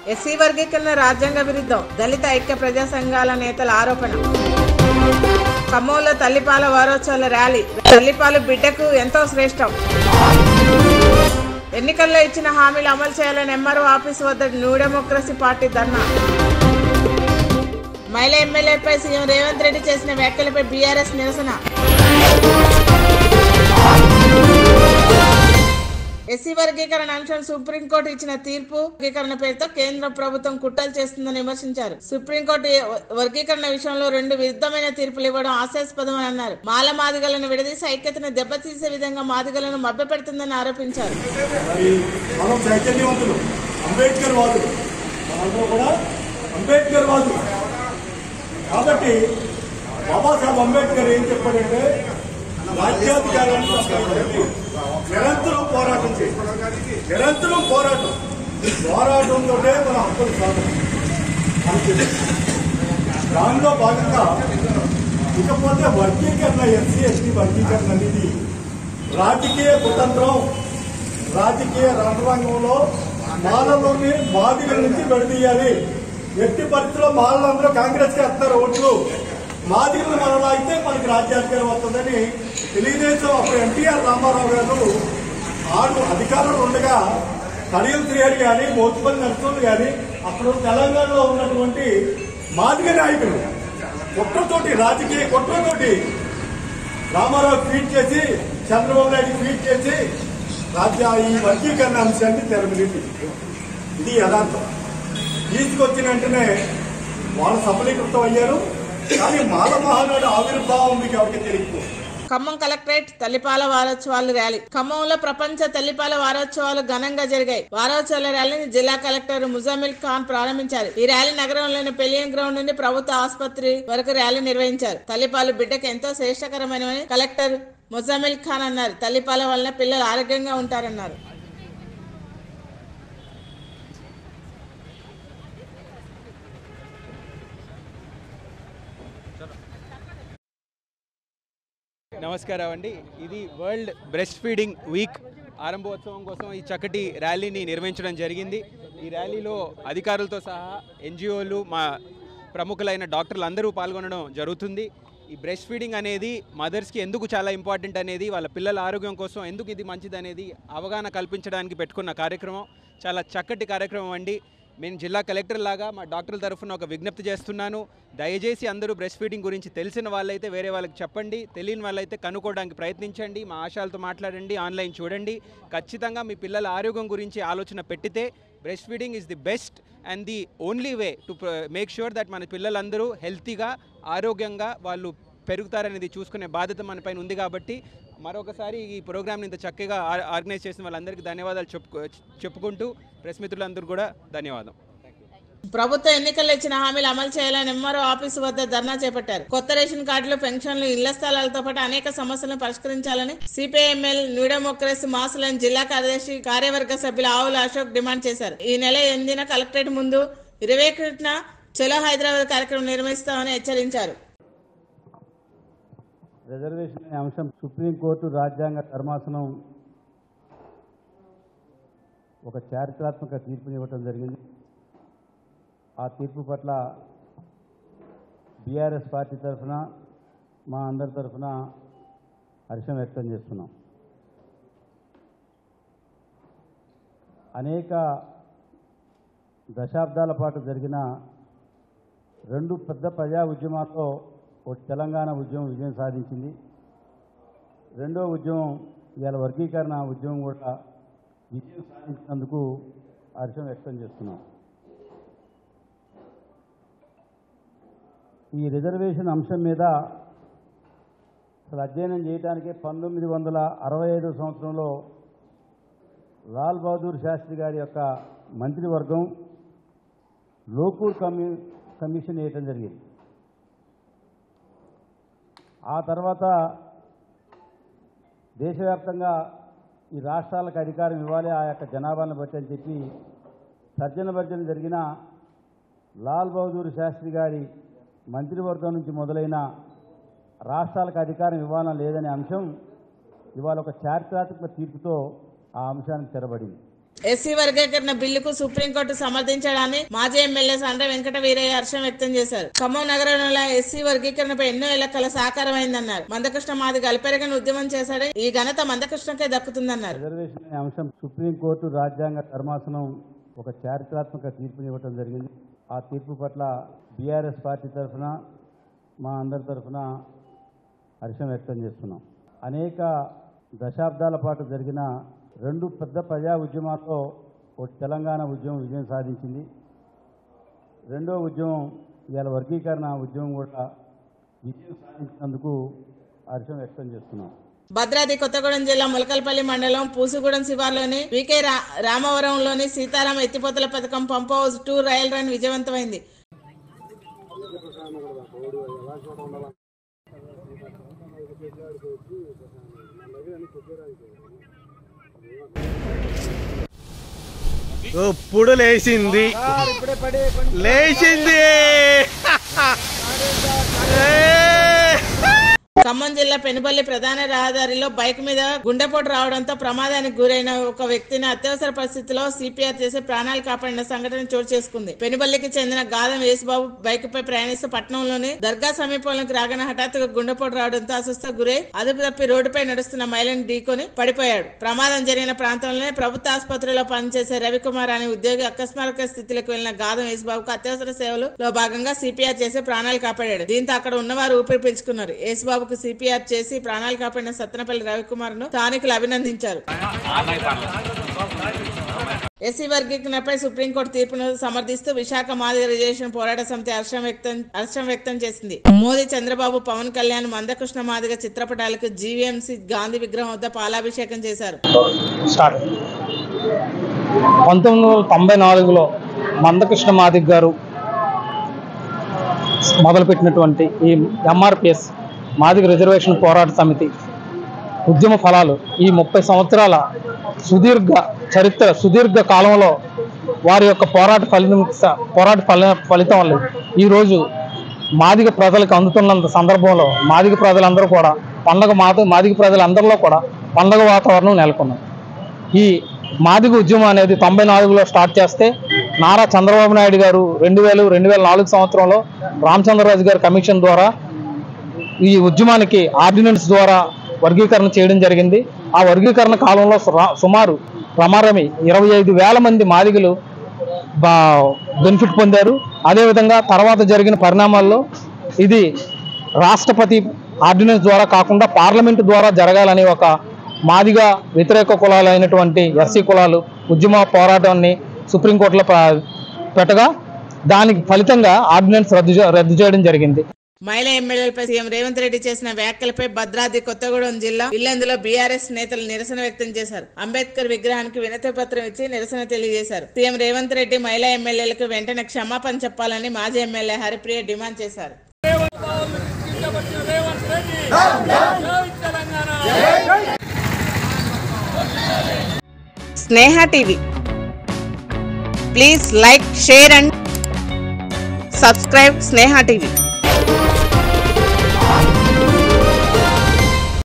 SC వర్గీకరణ రాజ్యాంగ విరుద్ధం దళిత ఐక్య ప్రజా సంఘాల నేతల ఆరోపణ ఖమ్మంలో తల్లిపాల వారోత్సవాల ర్యాలీ తల్లిపాలు బిడ్డకు ఎంతో శ్రేష్టం ఎన్నికల్లో ఇచ్చిన హామీలు అమలు చేయాలని ఎంఆర్ఓ ఆఫీస్ వద్ద న్యూ డెమోక్రసీ పార్టీ ధర్నా మహిళా ఎమ్మెల్యేపై సీఎం రేవంత్ రెడ్డి చేసిన వ్యాఖ్యలపై బీఆర్ఎస్ నిరసన ఎస్సీ వర్గీకరణ అంశం సుప్రీంకోర్టు ఇచ్చిన తీర్పు వర్గీకరణ పేరుతో కేంద్ర ప్రభుత్వం కుట్రలు చేస్తుందని విమర్శించారు సుప్రీంకోర్టు వర్గీకరణ విషయంలో రెండు విరుద్ధమైన తీర్పులు ఇవ్వడం హాస్యాస్పదమని అన్నారు మాల మాదిగలను విడదీసి ఐక్యతను దెబ్బతీసే విధంగా మాదిగలను మభ్యపెడుతుందని ఆరోపించారు మరి మనం చైతన్యవంతులు అంబేద్కర్ వాదులు మనందరూ కూడా అంబేద్కర్ వాదులు కాబట్టి బాబాసాహెబ్ అంబేద్కర్ ఏం చెప్పాడంటే రాజ్యాధికారాన్ని సంపాదించండి. నిరంతరం పోరాటం చేయండి నిరంతరం పోరాటం పోరాటంతో మన హక్కులు సాధన అని చెప్పాడు. దానిలో భాగంగా ఇకపోతే వర్గీకరణ ఎస్సీ ఎస్టీ వర్గీకరణ అనేది రాజకీయ కుతంత్రం రాజకీయ రంగంలో మాలలోని మాదిగల నుంచి విడదీయాలి ఎట్టి పరిస్థితుల్లో మాలందరూ కాంగ్రెస్ కి వేస్తారు ఓట్లు మాదిగలు మనలో అయితే మనకి రాజ్యాధికారం వస్తుందని తెలుగుదేశం అప్పుడు ఎన్టీఆర్ రామారావు గారు ఆడు అధికారంలో ఉండగా కడియం శ్రీహరి కానీ మోతుపల్లి నరసింహులు కానీ అప్పుడు తెలంగాణలో ఉన్నటువంటి మాదిగ నాయకులు కుట్రతోటి రాజకీయ కుట్రతోటి రామారావు ట్వీట్ చేసి చంద్రబాబు నాయుడు ట్వీట్ చేసి రాజ్య ఈ వర్గీకరణ అంశాన్ని తెరమిలింది ఇది యథార్థం తీసుకొచ్చిన వెంటనే వాళ్ళు సఫలీకృతం అయ్యారు కానీ మాల మహానాడు ఆవిర్భావం మీకు ఎవరికి తెలియకపోతుంది ఖమ్మం కలెక్టరేట్ తల్లిపాల వారోత్సవాలు ర్యాలీ ఖమ్మంలో ప్రపంచ తల్లిపాల వారోత్సవాలు ఘనంగా జరిగాయి వారోత్సవాల ర్యాలీని జిల్లా కలెక్టర్ ముజామిల్ ఖాన్ ప్రారంభించారు ఈ ర్యాలీ నగరంలోని పెలియన్ గ్రౌండ్ నుండి ప్రభుత్వ ఆసుపత్రి వరకు ర్యాలీ నిర్వహించారు తల్లిపాలు బిడ్డకు ఎంతో శ్రేష్టకరమైనవని కలెక్టర్ ముజామిల్ ఖాన్ అన్నారు తల్లిపాల వలన పిల్లలు ఆరోగ్యంగా ఉంటారన్నారు నమస్కారం అండి ఇది వరల్డ్ బ్రెస్ట్ ఫీడింగ్ వీక్ ఆరంభోత్సవం కోసం ఈ చక్కటి ర్యాలీని నిర్వహించడం జరిగింది ఈ ర్యాలీలో అధికారులతో సహా ఎన్జిఓలు మా ప్రముఖులైన డాక్టర్లు అందరూ పాల్గొనడం జరుగుతుంది ఈ బ్రెస్ట్ ఫీడింగ్ అనేది మదర్స్కి ఎందుకు చాలా ఇంపార్టెంట్ అనేది వాళ్ళ పిల్లల ఆరోగ్యం కోసం ఎందుకు ఇది మంచిది అనేది అవగాహన కల్పించడానికి పెట్టుకున్న కార్యక్రమం చాలా చక్కటి కార్యక్రమం అండి నేను జిల్లా కలెక్టర్ లాగా మా డాక్టర్ల తరఫున ఒక విజ్ఞప్తి చేస్తున్నాను దయచేసి అందరూ బ్రెస్ట్ ఫీడింగ్ గురించి తెలిసిన వాళ్ళైతే వేరే వాళ్ళకి చెప్పండి తెలియని వాళ్ళైతే కనుక్కోవడానికి ప్రయత్నించండి మా ఆశాలతో మాట్లాడండి ఆన్లైన్ చూడండి ఖచ్చితంగా మీ పిల్లల ఆరోగ్యం గురించి ఆలోచన పెట్టితే breastfeeding is the best and the only way to make sure that మన పిల్లలందరూ హెల్తీగా ఆరోగ్యంగా వాళ్ళు పెరుగుతారనేది చూసుకునే బాధ్యత మన పైన ఉంది కాబట్టి మరొకసారి ఈ ప్రోగ్రామ్ని ఇంత చక్కగా ఆర్- ఆర్గనైజ్ చేసిన వాళ్ళందరికీ ధన్యవాదాలు చెప్పుకో చెప్పుకుంటూ ప్రెస్ మిత్రులందరూ కూడా ధన్యవాదం ప్రభుత్వ ఎన్నికల్లో ఇచ్చిన హామీలు అమలు చేయాలని ఎంఆర్ఓ ఆఫీసు వద్ద ధర్నా చేపట్టారు కొత్త రేషన్ కార్డులు పెన్షన్లు ఇళ్ల స్థలాలతో పాటు అనేక సమస్యలను పరిష్కరించాలని సిపిఐఎంఎల్ న్యూ డెమోక్రసీ మాసులని జిల్లా కార్యదర్శి కార్యవర్గ సభ్యులు ఆవుల అశోక్ డిమాండ్ చేశారు ఈ నెల ఎనిమిదిన కలెక్టరేట్ ముందు ఇరవై ఒకటిన చలో హైదరాబాద్ కార్యక్రమం నిర్వహిస్తామని హెచ్చరించారు రిజర్వేషన్ అనే అంశం సుప్రీంకోర్టు రాజ్యాంగ ధర్మాసనం ఒక చారిత్రాత్మక తీర్పునివ్వటం జరిగింది ఆ తీర్పు పట్ల బీఆర్ఎస్ పార్టీ తరఫున మా అందరి తరఫున హర్షం వ్యక్తం చేస్తున్నాం అనేక దశాబ్దాల పాటు జరిగిన రెండు పెద్ద ప్రజా ఉద్యమాల్లో ఒకటి తెలంగాణ ఉద్యమం విజయం సాధించింది రెండో ఉద్యమం ఇవాళ వర్గీకరణ ఉద్యమం కూడా విజయం సాధించినందుకు హర్షం వ్యక్తం చేస్తున్నాం ఈ రిజర్వేషన్ అంశం మీద అసలు అధ్యయనం చేయడానికే పంతొమ్మిది వందల అరవై ఐదో సంవత్సరంలో లాల్ బహదూర్ శాస్త్రి గారి యొక్క మంత్రివర్గం లోకూర్ కమి కమిషన్ వేయటం జరిగింది ఆ తర్వాత దేశవ్యాప్తంగా ఈ రాష్ట్రాలకు అధికారం ఇవ్వాలి ఆ యొక్క జనాభాను బట్టి అని చెప్పి తర్జన భర్జన జరిగిన లాల్ బహదూర్ శాస్త్రి గారి మంత్రివర్గం నుంచి మొదలైన రాష్ట్రాలకు అధికారం ఇవ్వాలని లేదనే అంశం ఇవాళ ఒక చారిత్రాత్మక తీర్పుతో ఆ అంశానికి తెరబడింది ఎస్సీ వర్గీకరణ బిల్లుకు సుప్రీంకోర్టు సమర్థించడాన్ని మాజీ ఎమ్మెల్యే సండ్ర వెంకట వీరయ్య హర్షం వ్యక్తం చేశారు ఖమ్మం నగరంలో ఎస్సీ వర్గీకరణపై ఎన్నో ఏళ్ల కల సాకారమైందన్నారు మందకృష్ణ మాది గలిపెరగని ఉద్యమం చేశాడు ఈ ఘనత మందకృష్ణకే దక్కుతుందన్నారు రిజర్వేషన్ అనే అంశం సుప్రీంకోర్టు రాజ్యాంగ ధర్మాసనం ఒక చారిత్రాత్మక తీర్పునివ్వటం జరిగింది ఆ తీర్పు పట్ల బీఆర్ఎస్ పార్టీ తరఫున మా అందరి తరఫున హర్షం వ్యక్తం చేస్తున్నాం అనేక దశాబ్దాల పాటు జరిగిన రెండు పెద్ద ప్రజా ఉద్యమాల్లో ఒకటి తెలంగాణ ఉద్యమం విజయం సాధించింది రెండో ఉద్యమం ఇవాళ వర్గీకరణ ఉద్యమం కూడా విజయం సాధించినందుకు హర్షం వ్యక్తం చేస్తున్నాం భద్రాద్రి కొత్తగూడెం జిల్లా ములకల్పల్లి మండలం పూసుగూడెం శివార్లోని వికే రా- రామవరంలోని సీతారామ ఎత్తిపోతల పథకం pump house trial run విజయవంతమైంది ఇప్పుడు లేచింది లేచింది ఖమ్మం జిల్లా పెనుబల్లి ప్రధాన రహదారిలో బైక్ మీద గుండెపోటు రావడంతో ప్రమాదానికి గురైన ఒక వ్యక్తిని అత్యవసర పరిస్థితిలో సిపిఆర్ చేసి ప్రాణాలు కాపాడిన సంఘటన చోటు చేసుకుంది పెనుబల్లికి చెందిన గాదం యేసుబాబు బైక్ పై ప్రయాణిస్తూ పట్టణంలోని దర్గా సమీపంలోకి రాగానే హఠాత్తుగా గుండెపోటు రావడంతో అస్వస్థ గురై అదుపు తప్పి రోడ్డుపై నడుస్తున్న మహిళను ఢీకొని పడిపోయాడు ప్రమాదం జరిగిన ప్రాంతంలోనే ప్రభుత్వ ఆసుపత్రిలో పనిచేసే రవికుమార్ అనే ఉద్యోగి అకస్మాత్తుగా స్థితిలోకి వెళ్లిన గాదం యేసుబాబుకు అత్యవసర సేవలు లో భాగంగా సిపిఆర్ చేసి ప్రాణాలు కాపాడాడు దీంతో అక్కడ ఉన్నవారు ఊపిరి పీల్చుకున్నారు యేసుబాబుకు సిపిఆర్ చేసి ప్రాణాలు కాపాడిన సత్తనపల్లి రవికుమార్ ను స్థానికులు అభినందించారు ఎస్సీ వర్గీకరణపై సుప్రీంకోర్టు తీర్పును సమర్థిస్తూ విశాఖ మాదిగ రిజర్వేషన్ పోరాట సమితి హర్షం వ్యక్తం హర్షం వ్యక్తం చేసింది మోదీ చంద్రబాబు పవన్ కళ్యాణ్ మందకృష్ణ మాదిగ చిత్రపటాలకు జీవీఎంసీ గాంధీ విగ్రహం వద్ద పాలాభిషేకం చేశారు స్టార్ట్ పంతొమ్మిది వందల తొంభై నాలుగులో మందకృష్ణ మాదిక్ గారు మొదలుపెట్టినటువంటి ఈ ఎంఆర్పిఎస్ మాదిగ రిజర్వేషన్ పోరాట సమితి ఉద్యమ ఫలాలు ఈ ముప్పై సంవత్సరాల సుదీర్ఘ చరిత్ర సుదీర్ఘ కాలంలో వారి యొక్క పోరాట ఫలితం పోరాట ఫల ఫలితం వల్ల ఈరోజు మాదిగ ప్రజలకు అందుతున్నంత సందర్భంలో మాదిగ ప్రజలందరూ కూడా పండగ మాద మాదిగ ప్రజలందరిలో కూడా పండగ వాతావరణం నెలకొన్నది ఈ మాదిగ ఉద్యమం అనేది తొంభై నాలుగులో స్టార్ట్ చేస్తే నారా చంద్రబాబు నాయుడు గారు రెండు వేలు రెండు వేల నాలుగు సంవత్సరంలో రామచంద్రరాజు గారి కమిషన్ ద్వారా ఈ ఉద్యమానికి ఆర్డినెన్స్ ద్వారా వర్గీకరణ చేయడం జరిగింది ఆ వర్గీకరణ కాలంలో సురా- సుమారు రమారమి ఇరవై ఐదు వేల మంది మాదిగలు బా బెనిఫిట్ పొందారు అదేవిధంగా తర్వాత జరిగిన పరిణామాల్లో ఇది రాష్ట్రపతి ఆర్డినెన్స్ ద్వారా కాకుండా పార్లమెంటు ద్వారా జరగాలని ఒక మాదిగ వ్యతిరేక కులాలు అయినటువంటి ఎస్సీ కులాలు ఉద్యమ పోరాటాన్ని సుప్రీంకోర్టులో ప్ర- పెట్టగా దానికి ఫలితంగా ఆర్డినెన్స్ రద్దు చే- రద్దు చేయడం జరిగింది మహిళా ఎమ్మెల్యేలపై సీఎం రేవంత్ రెడ్డి చేసిన వ్యాఖ్యలపై భద్రాద్రి కొత్తగూడెం జిల్లా ఇల్లందులో బీఆర్ఎస్ నేతలు నిరసన వ్యక్తం చేశారు అంబేద్కర్ విగ్రహానికి వినతి పత్రం ఇచ్చి నిరసన తెలియజేశారు సీఎం రేవంత్ రెడ్డి మహిళా ఎమ్మెల్యేలకు వెంటనే క్షమాపణ చెప్పాలని మాజీ ఎమ్మెల్యే హరిప్రియ డిమాండ్ చేశారు Sneha TV please like share and subscribe Sneha TV